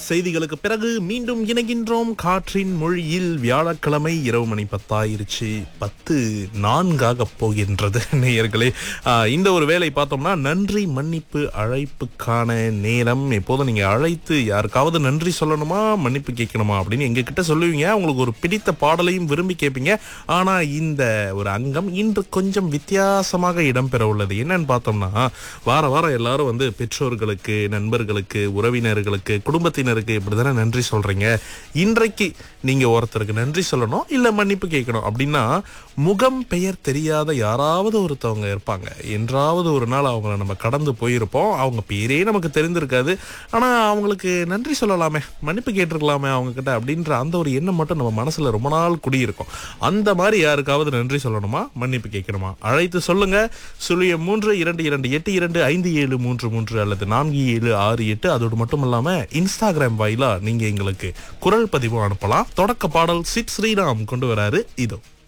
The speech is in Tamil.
செய்திகளுக்கு பிறகு மீண்டும் இணைகின்றோம் காற்றின் மொழியில் வியாழக்கிழமை இரவு மணி பத்தாயிருச்சு பத்து நான்காக போகின்றது நேயர்களே ஆஹ், இந்த ஒரு வேலை பார்த்தோம்னா நன்றி மன்னிப்பு அழைப்புக்கான நேரம் எப்போதும் நீங்க அழைத்து யாருக்காவது நன்றி சொல்லணுமா மன்னிப்பு கேட்கணுமா அப்படின்னு எங்க கிட்ட சொல்லுவீங்க உங்களுக்கு ஒரு பிடித்த பாடலையும் விரும்பி கேட்பீங்க ஆனா இந்த ஒரு அங்கம் இன்று கொஞ்சம் வித்தியாசமாக இடம்பெற உள்ளது என்னன்னு பார்த்தோம்னா வார வாரம் எல்லாரும் வந்து பெற்றோர்களுக்கு நண்பர்களுக்கு உறவினர்களுக்கு குடும்பத்தினருக்கு இப்படிதானே நன்றி சொல்றீங்க இன்றைக்கு நீங்க ஒருத்தருக்கு நன்றி சொல்லணும் இல்ல மன்னிப்பு கேட்கணும் அப்படின்னா முகம் பெயர் தெரியாத யாராவது ஒருத்தவங்க இருப்பாங்க என்றாவது ஒரு நாள் அவங்கள நம்ம கடந்து போயிருப்போம் அவங்க பேரே நமக்கு தெரிந்திருக்காது ஆனா அவங்களுக்கு நன்றி சொல்லலாமே மன்னிப்பு கேட்டிருக்கலாமே அவங்க கிட்ட அப்படின்ற அந்த ஒரு எண்ணம் மட்டும் நம்ம மனசுல ரொம்ப நாள் குடியிருக்கும் அந்த மாதிரி யாருக்காவது நன்றி சொல்லணுமா மன்னிப்பு கேட்கணுமா அழைத்து சொல்லுங்க சுழியம் மூன்று இரண்டு இரண்டு எட்டு இரண்டு ஐந்து ஏழு மூன்று மூன்று அல்லது நான்கு ஏழு ஆறு எட்டு அதோடு மட்டும் இல்லாம இன்ஸ்டாகிராம் வாயிலா நீங்க எங்களுக்கு குரல் பதிவு அனுப்பலாம் தொடக்க பாடல் சிட் ஸ்ரீராம் கொண்டு வராரு இதோ